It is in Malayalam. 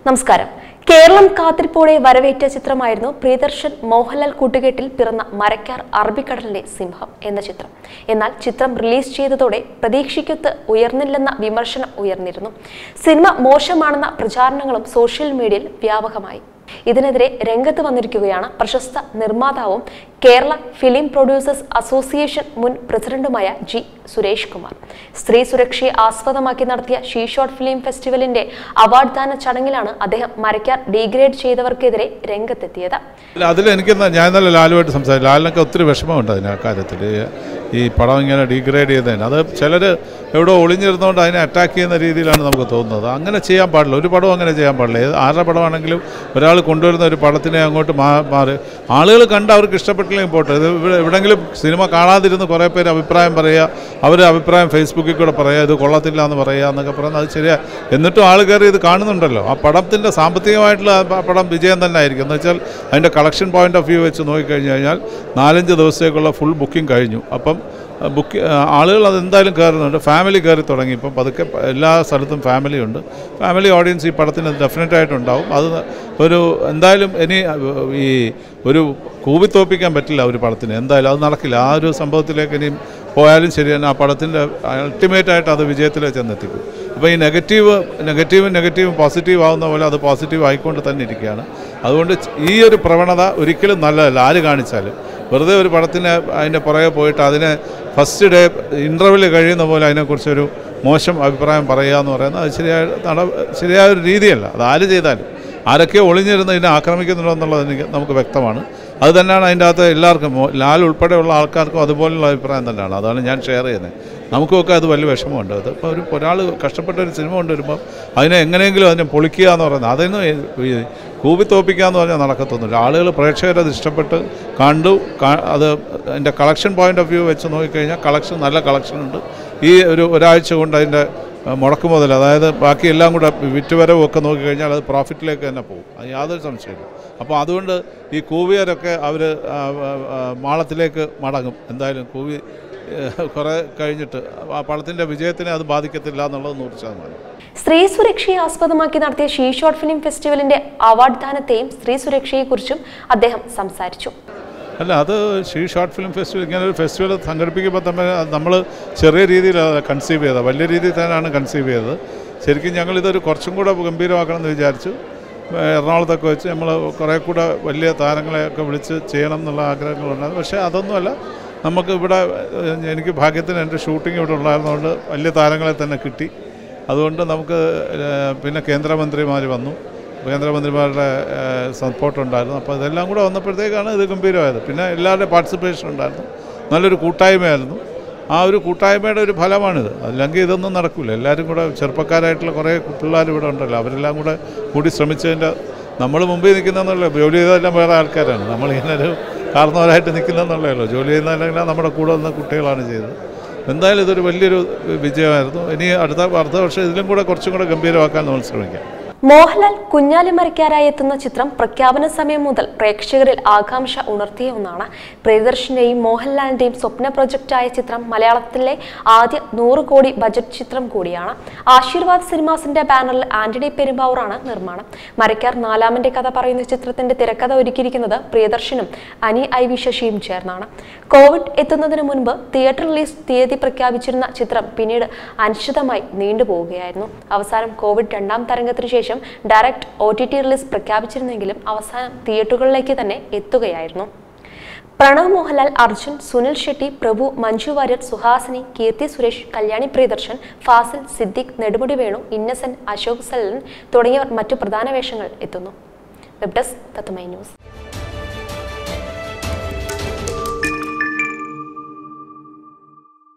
നമസ്കാരം കേരളം കാത്തിരിപ്പോടെ വരവേറ്റ ചിത്രമായിരുന്നു പ്രിയദർശൻ മോഹൻലാൽ കൂട്ടുകെട്ടിൽ പിറന്ന മരക്കാർ അറബിക്കടലിന്റെ സിംഹം എന്ന ചിത്രം എന്നാൽ ചിത്രം റിലീസ് ചെയ്തതോടെ പ്രതീക്ഷയ്ക്കൊത്ത് ഉയർന്നില്ലെന്ന വിമർശനം ഉയർന്നിരുന്നു സിനിമ മോശമാണെന്ന പ്രചാരണങ്ങളും സോഷ്യൽ മീഡിയയിൽ വ്യാപകമായി ഇതിനെതിരെ രംഗത്ത് വന്നിരിക്കുകയാണ് പ്രശസ്ത നിർമ്മാതാവും കേരള ഫിലിം പ്രൊഡ്യൂസേഴ്സ് അസോസിയേഷൻ മുൻ പ്രസിഡന്റുമായ ജി സുരേഷ് കുമാർ സ്ത്രീ സുരക്ഷയെ ആസ്പദമാക്കി നടത്തിയ ഷീ ഷോട്ട് ഫിലിം ഫെസ്റ്റിവലിന്റെ അവാർഡ് ദാന ചടങ്ങിലാണ് അദ്ദേഹം മരയ്ക്കാർ ഡീഗ്രേഡ് ചെയ്തവർക്കെതിരെ രംഗത്തെത്തിയത് അല്ല അതിൽ എനിക്ക് ഞാൻ ഇന്നലെ ലാലുമായിട്ട് സംസാരിച്ചു ലാലിനൊക്കെ ഒത്തിരി വിഷമമുണ്ട് അതിന് ആ കാര്യത്തിൽ ഈ പടം ഇങ്ങനെ ഡീഗ്രേഡ് ചെയ്തതിന് അത് ചിലർ എവിടെ ഒളിഞ്ഞിരുന്നുകൊണ്ട് അതിനെ അറ്റാക്ക് ചെയ്യുന്ന രീതിയിലാണ് നമുക്ക് തോന്നുന്നത് അങ്ങനെ ചെയ്യാൻ പാടില്ല ഒരു പടവും അങ്ങനെ ചെയ്യാൻ പാടില്ല ഏത് ആരുടെ പടമാണെങ്കിലും ഒരാൾ കൊണ്ടുവരുന്ന ഒരു പടത്തിനെ അങ്ങോട്ട് മാ മാറി ആളുകൾ കണ്ട് അവർക്ക് ഇഷ്ടപ്പെട്ടില്ലെങ്കിൽ പോട്ടെ ഇത് ഇവിടെ എവിടെയെങ്കിലും സിനിമ കാണാതിരുന്ന് കുറേ പേര് അഭിപ്രായം പറയുക അവർ അഭിപ്രായം ഫേസ്ബുക്കിൽ കൂടെ പറയുക ഇത് കൊള്ളത്തില്ല എന്ന് പറയുക എന്നൊക്കെ പറയുന്നത് അത് ശരിയാ എന്നിട്ടും ആൾ കയറി ഇത് കാണുന്നുണ്ടല്ലോ ആ പടത്തിൻ്റെ സാമ്പത്തികമായിട്ടുള്ള ആ പടം വിജയം തന്നെ ആയിരിക്കും എന്ന് വെച്ചാൽ അതിൻ്റെ കളക്ഷൻ പോയിന്റ് ഓഫ് വ്യൂ വെച്ച് നോക്കിക്കഴിഞ്ഞ് കഴിഞ്ഞാൽ നാലഞ്ച് ദിവസത്തേക്കുള്ള ഫുൾ ബുക്കിംഗ് കഴിഞ്ഞു അപ്പം ബുക്ക് ആളുകൾ അതെന്തായാലും കയറുന്നുണ്ട് ഫാമിലി കയറി തുടങ്ങി ഇപ്പം പതുക്കെ പ- എല്ലാ സ്ഥലത്തും ഫാമിലി ഉണ്ട് ഫാമിലി ഓഡിയൻസ് ഈ പടത്തിന് ഡെഫിനറ്റ് ആയിട്ടുണ്ടാവും അത് ഒരു എന്തായാലും ഇനി ഈ ഒരു കൂവിത്തോപ്പിക്കാൻ പറ്റില്ല ഒരു പടത്തിന് എന്തായാലും അത് നടക്കില്ല ആ ഒരു സംഭവത്തിലേക്ക് ഇനിയും പോയാലും ശരി തന്നെ ആ പടത്തിൻ്റെ അൾട്ടിമേറ്റ് ആയിട്ട് അത് വിജയത്തിലേക്ക് ചെന്നെത്തിക്കും അപ്പോൾ ഈ നെഗറ്റീവ് നെഗറ്റീവും നെഗറ്റീവും പോസിറ്റീവ് ആവുന്ന പോലെ അത് പോസിറ്റീവ് ആയിക്കൊണ്ട് തന്നെ ഇരിക്കുകയാണ് അതുകൊണ്ട് ഈ ഒരു പ്രവണത ഒരിക്കലും നല്ലതല്ല ആര് കാണിച്ചാലും വെറുതെ ഒരു പടത്തിന് അതിൻ്റെ പുറകെ പോയിട്ട് അതിനെ ഫസ്റ്റ് ഡേ ഇൻ്റർവെൽ കഴിയുന്ന പോലെ അതിനെക്കുറിച്ചൊരു മോശം അഭിപ്രായം പറയുക എന്ന് പറയുന്നത് അത് ശരിയായ നട ശരിയായ ഒരു രീതിയല്ല അത് ആര് ചെയ്താലും ആരൊക്കെ ഒളിഞ്ഞിരുന്ന് ഇതിനെ ആക്രമിക്കുന്നുണ്ടോ എന്നുള്ളത് എനിക്ക് നമുക്ക് വ്യക്തമാണ് അത് തന്നെയാണ് അതിൻ്റെ അകത്ത് എല്ലാവർക്കും മോ- ലാൽ ഉൾപ്പെടെയുള്ള ആൾക്കാർക്കും അതുപോലുള്ള അഭിപ്രായം തന്നെയാണ് അതാണ് ഞാൻ ഷെയർ ചെയ്യുന്നത് നമുക്കൊക്കെ അത് വലിയ വിഷമമുണ്ട് അത് ഇപ്പോൾ ഒരു ഒരാൾ കഷ്ടപ്പെട്ട ഒരു സിനിമ കൊണ്ടുവരുമ്പോൾ അതിനെ എങ്ങനെയെങ്കിലും അതിനെ പൊളിക്കുക എന്ന് പറയുന്നത് അതിന് ഈ കൂവിത്തോപ്പിക്കുക എന്ന് പറഞ്ഞാൽ നടക്കത്തൊന്നുമില്ല ആളുകൾ പ്രേക്ഷകരത് ഇഷ്ടപ്പെട്ട് കണ്ടു കാ- അത് അതിൻ്റെ കളക്ഷൻ പോയിന്റ് ഓഫ് വ്യൂ വെച്ച് നോക്കിക്കഴിഞ്ഞാൽ കളക്ഷൻ നല്ല കളക്ഷൻ ഉണ്ട് ഈ ഒരു ഒരാഴ്ച കൊണ്ട് അതിൻ്റെ അഹ്, മുടക്ക് മുതൽ അതായത് ബാക്കി എല്ലാം കൂടെ വിറ്റുവരവും ഒക്കെ നോക്കിക്കഴിഞ്ഞാൽ അത് പ്രോഫിറ്റിലേക്ക് തന്നെ പോകും അത് യാതൊരു സംശയമില്ല അപ്പോൾ അതുകൊണ്ട് ഈ കൂവിയരൊക്കെ അവർ മാളത്തിലേക്ക് മടങ്ങും എന്തായാലും കൂവി ഏഹ്, കുറേ കഴിഞ്ഞിട്ട് ആ പടത്തിൻ്റെ വിജയത്തിനെ അത് ബാധിക്കത്തില്ല എന്നുള്ളത് നൂറ് ശതമാനം സ്ത്രീ സുരക്ഷയെ ആസ്പദമാക്കി നടത്തിയ ഷീ ഷോട്ട് ഫിലിം ഫെസ്റ്റിവലിന്റെ അവാർഡ് ദാനത്തെയും സ്ത്രീ സുരക്ഷയെക്കുറിച്ചും അദ്ദേഹം സംസാരിച്ചു അല്ല അത് ഷീ ഷോർട്ട് ഫിലിം ഫെസ്റ്റിവൽ ഇങ്ങനെ ഒരു ഫെസ്റ്റിവൽ സംഘടിപ്പിക്കുമ്പോൾ തന്നെ നമ്മൾ ചെറിയ രീതിയിൽ കൺസീവ് ചെയ്തത് വലിയ രീതിയിൽ തന്നെയാണ് കൺസീവ് ചെയ്തത് ശരിക്കും ഞങ്ങൾ ഇതൊരു കുറച്ചും കൂടെ ഗംഭീരമാക്കണം എന്ന് വിചാരിച്ചു ഏഹ് എറണാകുളത്തൊക്കെ വെച്ച് നമ്മൾ കുറേ കൂടെ വലിയ താരങ്ങളെയൊക്കെ വിളിച്ച് ചെയ്യണം എന്നുള്ള ആഗ്രഹങ്ങളുണ്ടായിരുന്നു പക്ഷേ അതൊന്നുമല്ല നമുക്ക് ഇവിടെ ഏഹ് എനിക്ക് ഭാഗ്യത്തിന് എൻ്റെ ഷൂട്ടിംഗ് ഇവിടെ ഉണ്ടായിരുന്നതുകൊണ്ട് വലിയ താരങ്ങളെ തന്നെ കിട്ടി അതുകൊണ്ട് നമുക്ക് ഏഹ് പിന്നെ കേന്ദ്രമന്ത്രിമാർ വന്നു കേന്ദ്രമന്ത്രിമാരുടെ സപ്പോർട്ട് ഉണ്ടായിരുന്നു അപ്പോൾ ഇതെല്ലാം കൂടെ വന്നപ്പോഴത്തേക്കാണ് ഇത് ഗംഭീരമായത് പിന്നെ എല്ലാവരുടെയും പാർട്ടിസിപ്പേഷൻ ഉണ്ടായിരുന്നു നല്ലൊരു കൂട്ടായ്മയായിരുന്നു ആ ഒരു കൂട്ടായ്മയുടെ ഒരു ഫലമാണിത് അല്ലെങ്കിൽ ഇതൊന്നും നടക്കില്ല എല്ലാവരും കൂടെ ചെറുപ്പക്കാരായിട്ടുള്ള കുറേ പിള്ളേർ ഇവിടെ ഉണ്ടല്ലോ അവരെല്ലാം കൂടെ കൂടി ശ്രമിച്ചതിൻ്റെ നമ്മൾ മുമ്പിൽ നിൽക്കുന്നതെന്നുള്ള ജോലി ചെയ്തതെല്ലാം വേറെ ആൾക്കാരാണ് നമ്മളിങ്ങനെ ഒരു കാരണവരായിട്ട് നിൽക്കുന്നതെന്നുള്ളതല്ലോ ജോലി ചെയ്യുന്നതെല്ലാം നമ്മുടെ കൂടെ വന്ന കുട്ടികളാണ് ചെയ്തത് എന്തായാലും ഇതൊരു വലിയൊരു വിജയമായിരുന്നു ഇനി അടുത്ത അടുത്ത വർഷം ഇതിലും കൂടെ കുറച്ചും കൂടെ ഗംഭീരമാക്കാൻ നമ്മൾ ശ്രമിക്കാം മോഹൻലാൽ കുഞ്ഞാലിമരയ്ക്കാരായി എത്തുന്ന ചിത്രം പ്രഖ്യാപന സമയം മുതൽ പ്രേക്ഷകരിൽ ആകാംക്ഷ ഉണർത്തിയ ഒന്നാണ് പ്രിയദർശന്റെയും മോഹൻലാലിന്റെയും സ്വപ്ന പ്രൊജക്റ്റായ ചിത്രം മലയാളത്തിലെ ആദ്യ നൂറ് കോടി ബജറ്റ് ചിത്രം കൂടിയാണ് ആശീർവാദ് സിനിമാസിന്റെ ബാനറിൽ ആന്റണി പെരുമ്പാവൂറാണ് നിർമ്മാണം മരയ്ക്കാർ നാലാമന്റെ കഥ പറയുന്ന ചിത്രത്തിന്റെ തിരക്കഥ ഒരുക്കിയിരിക്കുന്നത് പ്രിയദർശനും അനി ഐ വി ശശിയും ചേർന്നാണ് കോവിഡ് എത്തുന്നതിന് മുൻപ് തിയേറ്റർ റിലീസ് തീയതി പ്രഖ്യാപിച്ചിരുന്ന ചിത്രം പിന്നീട് അനിശ്ചിതമായി നീണ്ടുപോവുകയായിരുന്നു അവസാനം കോവിഡ് രണ്ടാം തരംഗത്തിനു ശേഷം direct O T T release പ്രഖ്യാപിച്ചിരുന്നെങ്കിലും അവസാനം തിയേറ്ററുകളിലേക്ക് തന്നെ എത്തുകയായിരുന്നു പ്രണവ് മോഹൻലാൽ അർജുൻ സുനിൽ ഷെട്ടി പ്രഭു മഞ്ജു വാര്യർ സുഹാസിനി കീർത്തി സുരേഷ് കല്യാണി പ്രിയദർശൻ ഫാസിൽ സിദ്ദിഖ് നെടുമുടി വേണു ഇന്നസെന്റ് അശോക് സല്ലൻ തുടങ്ങിയവർ മറ്റു പ്രധാന വേഷങ്ങൾ എത്തുന്നു വെബ് ഡെസ്ക് തത്തുമൈ ന്യൂസ്